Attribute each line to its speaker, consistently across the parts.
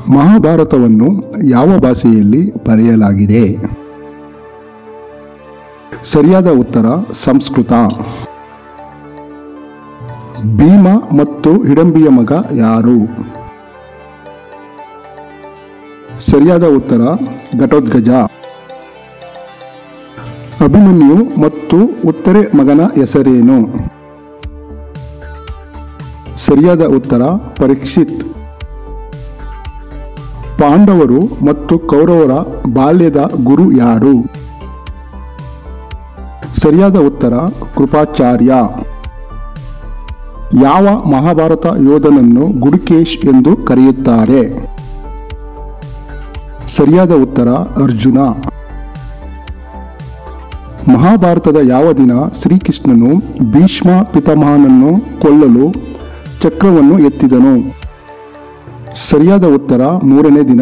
Speaker 1: ಮಹಾಭಾರತವನ್ನು ಯಾವ ಭಾಷೆಯಲ್ಲಿ ಬರೆಯಲಾಗಿದೆ ಸರಿಯಾದ ಉತ್ತರ ಸಂಸ್ಕೃತ ಭೀಮ ಮತ್ತು ಹಿಡಂಬಿಯ ಮಗ ಯಾರು ಸರಿಯಾದ ಉತ್ತರ ಘಟೋದ್ಗಜ ಅಭಿಮನ್ಯು ಮತ್ತು ಉತ್ತರೆ ಮಗನ ಹೆಸರೇನು ಸರಿಯಾದ ಉತ್ತರ ಪರೀಕ್ಷಿತ್ ಪಾಂಡವರು ಮತ್ತು ಕೌರವರ ಬಾಲ್ಯದ ಗುರು ಯಾರು ಸರಿಯಾದ ಉತ್ತರ ಕೃಪಾಚಾರ್ಯ ಯಾವ ಮಹಾಭಾರತ ಯೋಧನನ್ನು ಗುಡುಕೇಶ್ ಎಂದು ಕರೆಯುತ್ತಾರೆ ಸರಿಯಾದ ಉತ್ತರ ಅರ್ಜುನ ಮಹಾಭಾರತದ ಯಾವ ದಿನ ಶ್ರೀಕೃಷ್ಣನು ಭೀಷ್ಮ ಪಿತಾಮಹನನ್ನು ಕೊಲ್ಲಲು ಚಕ್ರವನ್ನು ಎತ್ತಿದನು ಸರಿಯಾದ ಉತ್ತರ ಮೂರನೇ ದಿನ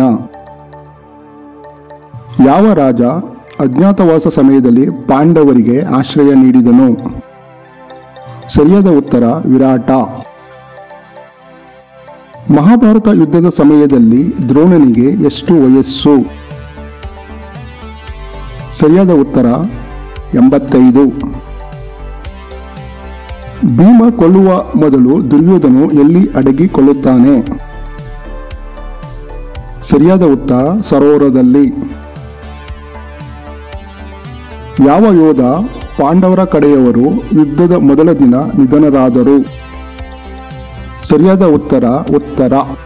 Speaker 1: ಯಾವ ರಾಜ ಅಜ್ಞಾತವಾಸ ಸಮಯದಲ್ಲಿ ಪಾಂಡವರಿಗೆ ಆಶ್ರಯ ನೀಡಿದನು ಸರಿಯಾದ ಉತ್ತರ ವಿರಾಟ ಮಹಾಭಾರತ ಯುದ್ಧದ ಸಮಯದಲ್ಲಿ ದ್ರೋಣನಿಗೆ ಎಷ್ಟು ವಯಸ್ಸು ಸರಿಯಾದ ಉತ್ತರ ಎಂಬತ್ತೈದು ಭೀಮ ಕೊಲ್ಲುವ ಮೊದಲು ದುರ್ಯೋಧನು ಎಲ್ಲಿ ಅಡಗಿಕೊಳ್ಳುತ್ತಾನೆ ಸರಿಯಾದ ಉತ್ತರ ಸರೋವರದಲ್ಲಿ ಯಾವ ಯೋಧ ಪಾಂಡವರ ಕಡೆಯವರು ಯುದ್ಧದ ಮೊದಲ ದಿನ ನಿಧನರಾದರು ಸರಿಯಾದ ಉತ್ತರ ಉತ್ತರ